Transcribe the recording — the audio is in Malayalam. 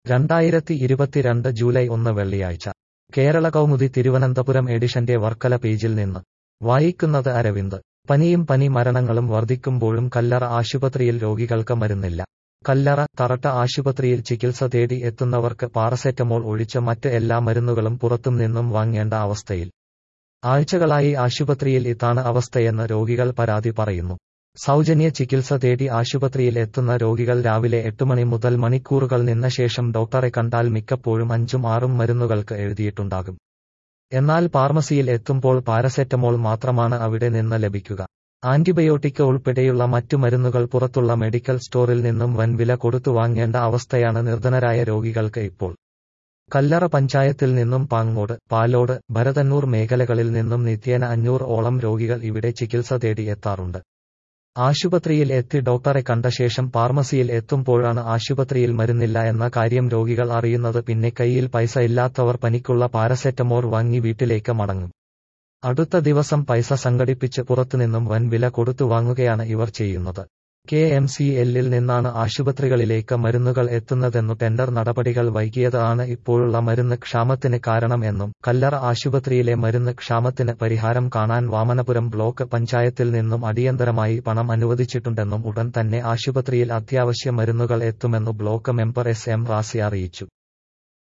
രണ്ടായിരത്തി ഇരുപത്തിരണ്ട് ജൂലൈ ഒന്ന് വെള്ളിയാഴ്ച കേരള കൗമുദി തിരുവനന്തപുരം എഡിഷന്റെ വർക്കല പേജിൽ നിന്ന് വായിക്കുന്നത് അരവിന്ദ് പനിയും പനി മരണങ്ങളും വർദ്ധിക്കുമ്പോഴും കല്ലറ ആശുപത്രിയിൽ രോഗികൾക്ക് മരുന്നില്ല കല്ലറ തറട്ട ആശുപത്രിയിൽ ചികിത്സ തേടി എത്തുന്നവർക്ക് പാരസെറ്റമോൾ ഒഴിച്ച് മറ്റ് എല്ലാ മരുന്നുകളും പുറത്തും നിന്നും വാങ്ങേണ്ട അവസ്ഥയിൽ ആഴ്ചകളായി ആശുപത്രിയിൽ ഇതാണ് അവസ്ഥയെന്ന് രോഗികൾ പരാതി പറയുന്നു സൗജന്യ ചികിത്സ തേടി ആശുപത്രിയിൽ എത്തുന്ന രോഗികൾ രാവിലെ എട്ട് മണി മുതൽ മണിക്കൂറുകൾ നിന്ന ശേഷം ഡോക്ടറെ കണ്ടാൽ മിക്കപ്പോഴും അഞ്ചും ആറും മരുന്നുകൾക്ക് എഴുതിയിട്ടുണ്ടാകും എന്നാൽ ഫാർമസിയിൽ എത്തുമ്പോൾ പാരസെറ്റമോൾ മാത്രമാണ് അവിടെ നിന്ന് ലഭിക്കുക ആന്റിബയോട്ടിക് ഉൾപ്പെടെയുള്ള മറ്റു മരുന്നുകൾ പുറത്തുള്ള മെഡിക്കൽ സ്റ്റോറിൽ നിന്നും വൻ വില കൊടുത്തു വാങ്ങേണ്ട അവസ്ഥയാണ് നിർധനരായ രോഗികൾക്ക് ഇപ്പോൾ കല്ലറ പഞ്ചായത്തിൽ നിന്നും പാങ്ങോട് പാലോട് ഭരതന്നൂർ മേഖലകളിൽ നിന്നും നിത്യേന അഞ്ഞൂറ് ഓളം രോഗികൾ ഇവിടെ ചികിത്സ തേടി എത്താറുണ്ട് ആശുപത്രിയിൽ എത്തി ഡോക്ടറെ കണ്ട ശേഷം ഫാർമസിയിൽ എത്തുമ്പോഴാണ് ആശുപത്രിയിൽ മരുന്നില്ല എന്ന കാര്യം രോഗികൾ അറിയുന്നത് പിന്നെ കയ്യിൽ പൈസ ഇല്ലാത്തവർ പനിക്കുള്ള പാരസെറ്റമോൾ വാങ്ങി വീട്ടിലേക്ക് മടങ്ങും അടുത്ത ദിവസം പൈസ സംഘടിപ്പിച്ച് പുറത്തുനിന്നും വൻ വില കൊടുത്തു വാങ്ങുകയാണ് ഇവർ ചെയ്യുന്നത് കെ എം സി എല്ലിൽ നിന്നാണ് ആശുപത്രികളിലേക്ക് മരുന്നുകൾ എത്തുന്നതെന്നു ടെൻഡർ നടപടികൾ വൈകിയത് ആണ് ഇപ്പോഴുള്ള മരുന്ന് ക്ഷാമത്തിന് കാരണം എന്നും കല്ലറ ആശുപത്രിയിലെ മരുന്ന് ക്ഷാമത്തിന് പരിഹാരം കാണാൻ വാമനപുരം ബ്ലോക്ക് പഞ്ചായത്തിൽ നിന്നും അടിയന്തരമായി പണം അനുവദിച്ചിട്ടുണ്ടെന്നും ഉടൻ തന്നെ ആശുപത്രിയിൽ അത്യാവശ്യ മരുന്നുകൾ എത്തുമെന്നു block member S M Razi അറിയിച്ചു